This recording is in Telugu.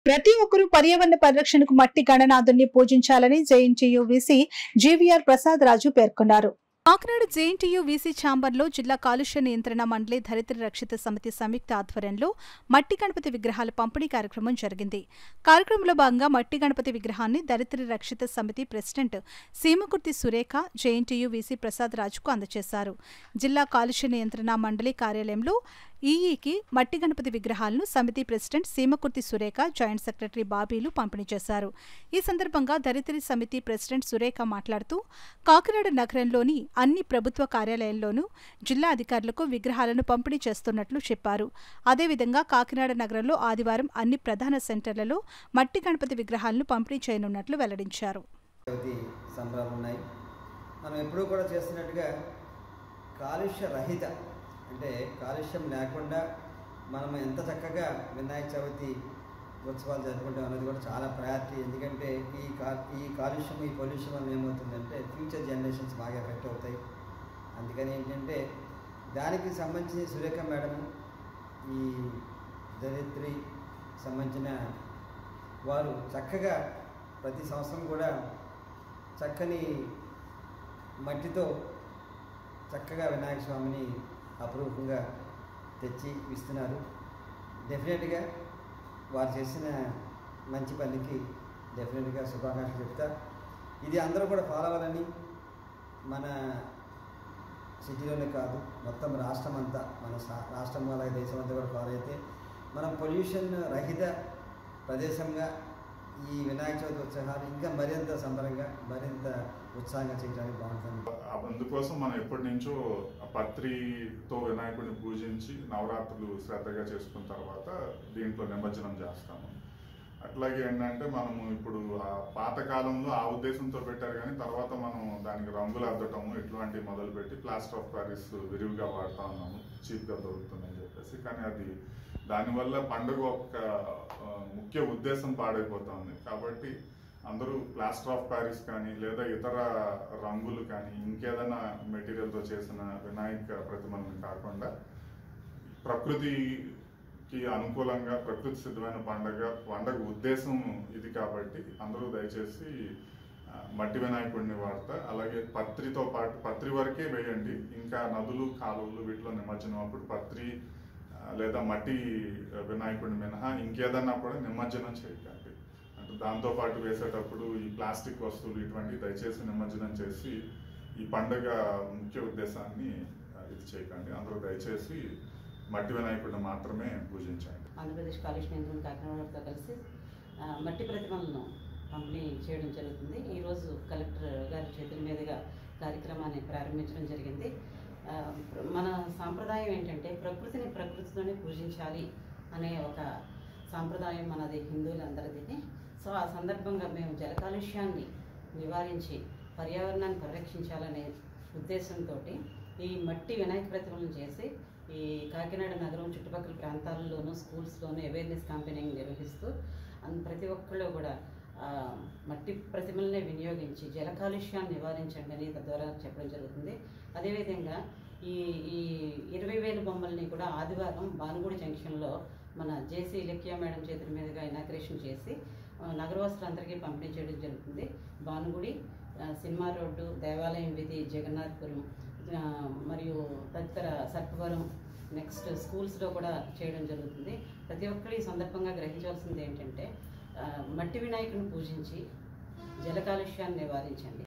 ప్రతి ఒక్కరూ పర్యావరణ పరిరక్షణకు మట్టి గణనాథుని పూజించాలని JNTU VC GVR Prasad Raju పేర్కొన్నారు కాకినాడ జేఎన్టీయూ వీసీ ఛాంబర్లో జిల్లా కాలుష్య నియంత్రణ మండలి ధరిత్రి రక్షిత సమితి సంయుక్త ఆధ్వర్యంలో మట్టి గణపతి విగ్రహాల పంపిణీ కార్యక్రమం జరిగింది కార్యక్రమంలో భాగంగా మట్టి గణపతి విగ్రహాన్ని Dharitri Rakshita Samiti president Seemakurthi Surekha JNTU VC Prasad రాజుకు అందజేశారు జిల్లా కాలుష్య నియంత్రణ మండలి కార్యాలయంలో ఈఈకి మట్టి గణపతి విగ్రహాలను Samiti president Seemakurthi Surekha joint secretary బాబీలు పంపిణీ చేశారు ఈ సందర్భంగా ధరిత్రి సమితి ప్రెసిడెంట్ సురేఖ మాట్లాడుతూ కాకినాడ నగరంలోని అన్ని ప్రభుత్వ కార్యాలయాల్లోనూ జిల్లా అధికారులకు విగ్రహాలను పంపిణీ చేస్తున్నట్లు చెప్పారు అదేవిధంగా కాకినాడ నగరంలో ఆదివారం అన్ని ప్రధాన సెంటర్లలో మట్టి గణపతి విగ్రహాలను పంపిణీ చేయనున్నట్లు వెల్లడించారు చవితి సంబరాలు ఉన్నాయి మనం ఎప్పుడూ కూడా చేస్తున్నట్టుగా కాలుష్య రహిత అంటే కాలుష్యం లేకుండా మనం ఎంత చక్కగా వినాయక చవితి ఉత్సవాలు జరుపుకుంటాం అనేది కూడా చాలా ప్రయారిటీ ఎందుకంటే ఈ కా ఈ కాలుష్యం ఈ పొల్యూషన్ వల్ల ఏమవుతుందంటే ఫ్యూచర్ జనరేషన్స్ బాగా ఎఫెక్ట్ అవుతాయి అందుకని ఏంటంటే దానికి సంబంధించి సురేఖ మేడం ఈ దరిద్రి సంబంధించిన వారు చక్కగా ప్రతి సంవత్సరం కూడా చక్కని మట్టితో చక్కగా వినాయక స్వామిని అపురూపంగా తెచ్చి ఇస్తున్నారు డెఫినెట్గా వారు చేసిన మంచి పనికి డెఫినెట్గా శుభాకాంక్షలు చెప్తా ఇది అందరూ కూడా ఫాలో అవ్వాలని మన సిటీలోనే కాదు మొత్తం రాష్ట్రం అంతా మన సా- రాష్ట్రం అలాగే దేశం అంతా కూడా ఫాలో అయితే మనం పొల్యూషన్ రహిత ప్రదేశంగా ఈ వినాయక చవితి ఉత్సవాలు ఇంకా మరింత సంబరంగా మరింత ఉత్సాహంగా చేయడానికి బాగుంటుంది అందుకోసం మనం ఎప్పటి నుంచో ఆ పత్రితో వినాయకుడిని పూజించి నవరాత్రులు శ్రద్ధగా చేసుకున్న తర్వాత దీంట్లో నిమజ్జనం చేస్తాము అట్లాగే ఏంటంటే మనము ఇప్పుడు ఆ పాత కాలంలో ఆ ఉద్దేశంతో పెట్టారు కానీ తర్వాత మనం దానికి రంగులు అద్దటము ఇట్లాంటివి మొదలుపెట్టి ప్లాస్టర్ ఆఫ్ ప్యారిస్ విరివిగా వాడుతా ఉన్నాము చీప్గా దొరుకుతుందని చెప్పేసి కానీ అది దానివల్ల పండుగ యొక్క ఆ, ముఖ్య ఉద్దేశం పాడైపోతుంది కాబట్టి అందరూ ప్లాస్టర్ ఆఫ్ ప్యారిస్ కానీ లేదా ఇతర రంగులు కానీ ఇంకేదైనా మెటీరియల్తో చేసిన వినాయక ప్రతిమలను కాకుండా ప్రకృతికి అనుకూలంగా ప్రకృతి సిద్ధమైన పండగ పండగ ఉద్దేశం ఇది కాబట్టి అందరూ దయచేసి ఆ, మట్టి వినాయకుడిని వాడతా అలాగే పత్రితో పాటు పత్రి వరకే వేయండి ఇంకా నదులు కాలువలు వీటిలో నిమజ్జనం అప్పుడు పత్రి ఆ, లేదా మట్టి వినాయకుడిని మినహా ఇంకేదన్నా కూడా నిమజ్జనం చేయకండి అంటే దాంతో పాటు వేసేటప్పుడు ఈ ప్లాస్టిక్ వస్తువులు ఇటువంటి దయచేసి నిమజ్జనం చేసి ఈ పండగ ముఖ్య ఉద్దేశాన్ని ఆ, ఇది చేయకండి అందరూ దయచేసి మట్టి వినాయకుడిని మాత్రమే పూజించండి ఆంధ్రప్రదేశ్ కాలుష్య నియంత్రణ కాకినాడతో కలిసి ఆ, మట్టి ప్రతిమలను పంపిణీ చేయడం జరుగుతుంది ఈరోజు కలెక్టర్ గారి చేతుల మీదుగా కార్యక్రమాన్ని ప్రారంభించడం జరిగింది ఆ, మన సాంప్రదాయం ఏంటంటే ప్రకృతిని ప్రకృతితోనే పూజించాలి అనే ఒక సాంప్రదాయం మనది హిందువులందరిది సో ఆ సందర్భంగా మేము జల కాలుష్యాన్ని నివారించి పర్యావరణాన్ని పరిరక్షించాలనే ఉద్దేశంతో ఈ మట్టి వినాయక ప్రతిమలను చేసి ఈ కాకినాడ నగరం చుట్టుపక్కల ప్రాంతాల్లోనూ స్కూల్స్లోనూ అవేర్నెస్ క్యాంపెయినింగ్ నిర్వహిస్తూ అన్- ప్రతి ఒక్కళ్ళు కూడా ఆ, మట్టి ప్రతిమలనే వినియోగించి జల కాలుష్యాన్ని నివారించండి అని తద్వారా చెప్పడం జరుగుతుంది అదేవిధంగా ఈ ఈ ఇరవై వేల బొమ్మల్ని కూడా ఆదివారం భానుగూడి జంక్షన్లో మన జేసీ ఇలక్య మేడం చేతుల మీదుగా ఇనాగ్రేషన్ చేసి ఆ, నగరవాసులందరికీ పంపిణీ చేయడం జరుగుతుంది భానుగుడి ఆ, సినిమా రోడ్డు దేవాలయం వీధి జగన్నాథపురం ఆ, మరియు తదితర సర్పవరం నెక్స్ట్ స్కూల్స్లో కూడా చేయడం జరుగుతుంది ప్రతి ఒక్కరు ఈ సందర్భంగా గ్రహించవలసింది ఏంటంటే ఆ, మట్టి వినాయకుని పూజించి జల కాలుష్యాన్ని నివారించండి